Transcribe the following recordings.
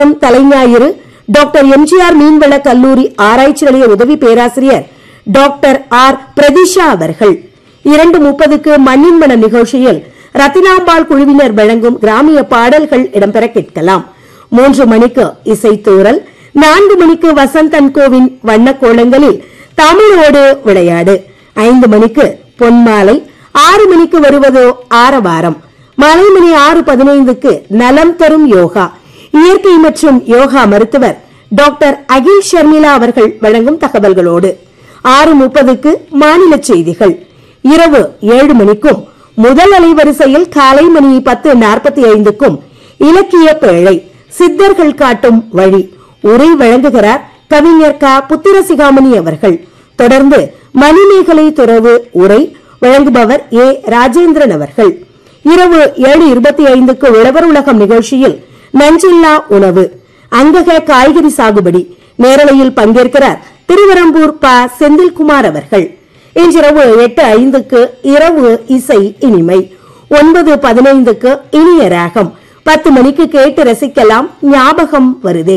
Thalaignayiru doctor MGR மீன்வள கல்லூரி ஆராய்ச்சி நிலைய உதவி பேராசிரியர் டாக்டர் ஆர் பிரதிஷா அவர்கள் இரண்டு முப்பதுக்கு மண்ணின் மன நிகழ்ச்சியில் ரத்தினாம்பாள் குழுவினர் வழங்கும் கிராமிய பாடல்கள் இடம்பெற கேட்கலாம் மூன்று மணிக்கு இசைத்தூரல் நான்கு மணிக்கு வசந்தன் கோவின் வண்ணக்கோலங்களில் தமிழோடு விளையாடு ஐந்து மணிக்கு பொன்மாலை ஆறு மணிக்கு வருவதோ ஆரவாரம் மாலை மணி ஆறு பதினைந்துக்கு நலம் தரும் யோகா இயற்கை மற்றும் யோகா மருத்துவர் டாக்டர் அகில் ஷர்மிளா அவர்கள் வழங்கும் தகவல்களோடு ஆறு முப்பதுக்கு மாநில செய்திகள் இரவு ஏழு மணிக்கும் முதல் அலைவரிசையில் காலை மணி பத்து நாற்பத்தி ஐந்துக்கும் இலக்கிய பேழை சித்தர்கள் காட்டும் வழி உரை வழங்குகிறார் கவிஞர் க புத்திரசிகாமணி அவர்கள் தொடர்ந்து மணிமேகலை துறவு உரை வழங்குபவர் ஏ ராஜேந்திரன் அவர்கள் இரவு ஏழு இருபத்தி ஐந்துக்கு உழவர் உலகம் நிகழ்ச்சியில் நஞ்சில்லா உணவு அங்கக காய்கறி சாகுபடி நேரலையில் பங்கேற்கிறார் திருவரம்பூர் ப செந்தில்குமார் அவர்கள் இன்றிரவு எட்டு ஐந்துக்கு இரவு இசை இனிமை ஒன்பது பதினைந்துக்கு இனிய ராகம் பத்து மணிக்கு கேட்டு ரசிக்கலாம் ஞாபகம் வருதே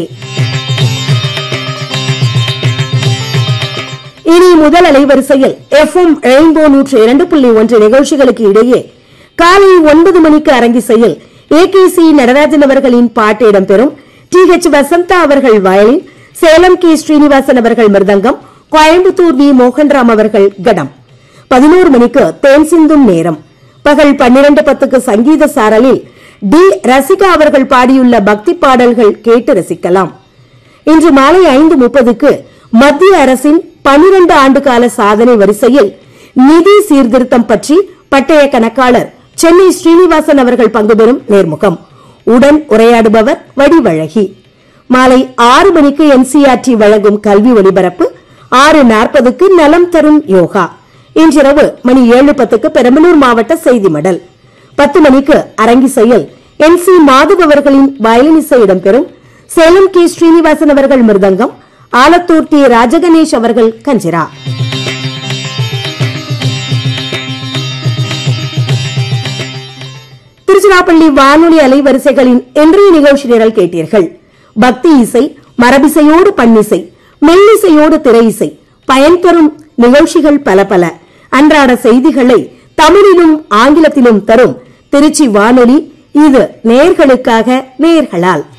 இனி முதல் அலைவரிசையில் எஃப்எம் ரெயின்போ நூற்று இரண்டு புள்ளி ஒன்று நிகழ்ச்சிகளுக்கு இடையே காலை ஒன்பது மணிக்கு அரங்கிசையில் ஏ கே சி நடராஜன் அவர்களின் பாட்டு இடம்பெறும் டி ஹெச் வசந்தா அவர்கள் வயலின் சேலம் கே ஸ்ரீனிவாசன் அவர்கள் மிருதங்கம் கோயம்புத்தூர் வி மோகன்ராம் அவர்கள் கடம் பதினோரு மணிக்கு தேன் சிந்தும் நேரம் பகல் பன்னிரண்டு பத்துக்கு சங்கீத சாரலில் டி ரசிகா அவர்கள் பாடியுள்ள பக்தி பாடல்கள் கேட்டு ரசிக்கலாம் இன்று மாலை ஐந்து முப்பதுக்கு மத்திய அரசின் பனிரண்டு ஆண்டுகால சாதனை வரிசையில் நிதி சீர்திருத்தம் பற்றி பட்டய கணக்காளர் சென்னை ஸ்ரீனிவாசன் அவர்கள் பங்குபெறும் நேர்முகம் உடன் உரையாடுபவர் வடிவழகி மாலை ஆறு மணிக்கு என்சிஆர்டி வழங்கும் கல்வி ஒலிபரப்பு ஆறு நாற்பதுக்கு நலம் தரும் யோகா இன்றிரவு மணி ஏழு பத்துக்கு பெரம்பலூர் மாவட்ட செய்தி மடல் பத்து மணிக்கு அரங்கிசையில் என் சி மாதவ் அவர்களின் வயலின் இசை இடம்பெறும் சேலம் கே ஸ்ரீனிவாசன் அவர்கள் மிருதங்கம் ஆலத்தூர் டி ராஜகணேஷ் அவர்கள் கஞ்சிரா திருச்சிராப்பள்ளி வானொலி அலைவரிசைகளின் இன்றைய நிகழ்ச்சி நிரல் கேட்டீர்கள் பக்தி இசை மரபிசையோடு பண்ணிசை மெல்லிசையோடு திரை இசை பயன் தரும் நிகழ்ச்சிகள் பல பல அன்றாட செய்திகளை தமிழிலும் ஆங்கிலத்திலும் தரும் திருச்சி வானொலி இது நேர்களுக்காக நேர்களால்